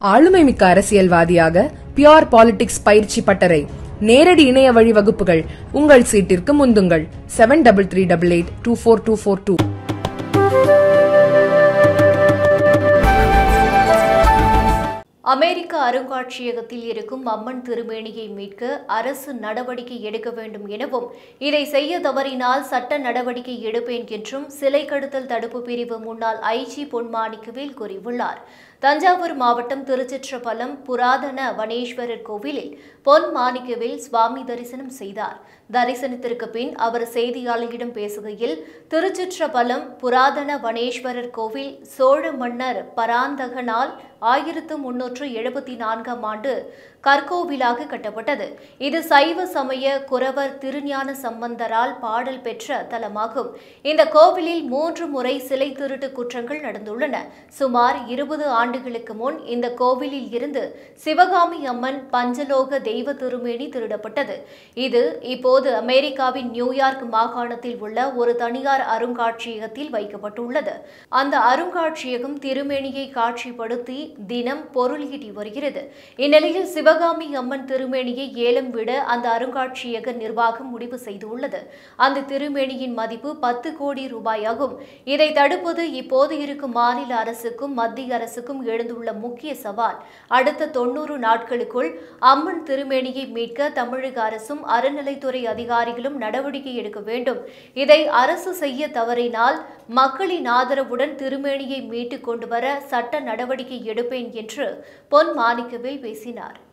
ஆளுமை மிக்க அரசியல்வாதியாக பியோர் பாலிடிக்ஸ் பயிற்சி பட்டறை நேரடி இணைய வழி வகுப்புகள் உங்கள் சீட்டிற்கு முந்துங்கள் seven double three double eight two four two four two அமெரிக்க அருங்காட்சியகத்தில் இருக்கும் அம்மன் திருமேனியை மீட்க அரசு நடவடிக்கை எடுக்க வேண்டும் எனவும் இதை செய்ய தவறினால் சட்ட நடவடிக்கை எடுப்பேன் என்றும் சிலை கடத்தல் தடுப்பு பிரிவு முன்னாள் ஐஜி பொன்மாணிக்கவேல் கூறியுள்ளார் தஞ்சாவூர் மாவட்டம் திருச்சிற்றபலம் புராதன வனேஸ்வரர் கோவிலில் பொன் மாணிக்கவேல் சுவாமி தரிசனம் செய்தார் தரிசனத்திற்கு பின் அவர் செய்தியாளர்களிடம் பேசுகையில் திருச்சிற்றபலம் புராதன வனேஸ்வரர் கோவில் சோழ மன்னர் பராந்தகனால் ஆயிரத்து முன்னூற்று எழுபத்தி நான்காம் ஆண்டு கற்கோவிலாக கட்டப்பட்டது இது சைவ சமய குரவர் திருஞான சம்பந்தரால் பாடல் பெற்ற தலமாகும் இந்த கோவிலில் மூன்று முறை சிலை திருட்டு குற்றங்கள் நடந்துள்ளன சுமார் இருபது ஆண்டுகளுக்கு முன் இந்த கோவிலில் இருந்து சிவகாமி அம்மன் பஞ்சலோக தெய்வ திருமேனி திருடப்பட்டது இது இப்போது அமெரிக்காவின் நியூயார்க் மாகாணத்தில் உள்ள ஒரு தனியார் அருங்காட்சியகத்தில் வைக்கப்பட்டுள்ளது அந்த அருங்காட்சியகம் திருமேனியை காட்சிப்படுத்தி தினம் பொருள் ஈட்டி வருகிறது இந்நிலையில் சிவகாமி அம்மன் திருமேனியை ஏலம் விட அந்த அருங்காட்சியக நிர்வாகம் முடிவு செய்துள்ளது அந்த திருமேனியின் மதிப்பு பத்து கோடி ரூபாயாகும் இதை தடுப்பது இப்போது இருக்கும் மாநில அரசுக்கும் மத்திய அரசுக்கும் எழுந்துள்ள முக்கிய சவால் அடுத்த தொன்னூறு நாட்களுக்குள் அம்மன் திருமேனியை மீட்க தமிழக அரசும் அறநிலைத்துறை அதிகாரிகளும் நடவடிக்கை எடுக்க வேண்டும் இதை அரசு செய்ய தவறினால் மக்களின் ஆதரவுடன் திருமேனியை மீட்டுக் கொண்டு வர சட்ட நடவடிக்கை எடுப்பேன் என்று பொன் மாணிக்கவேல் பேசினார்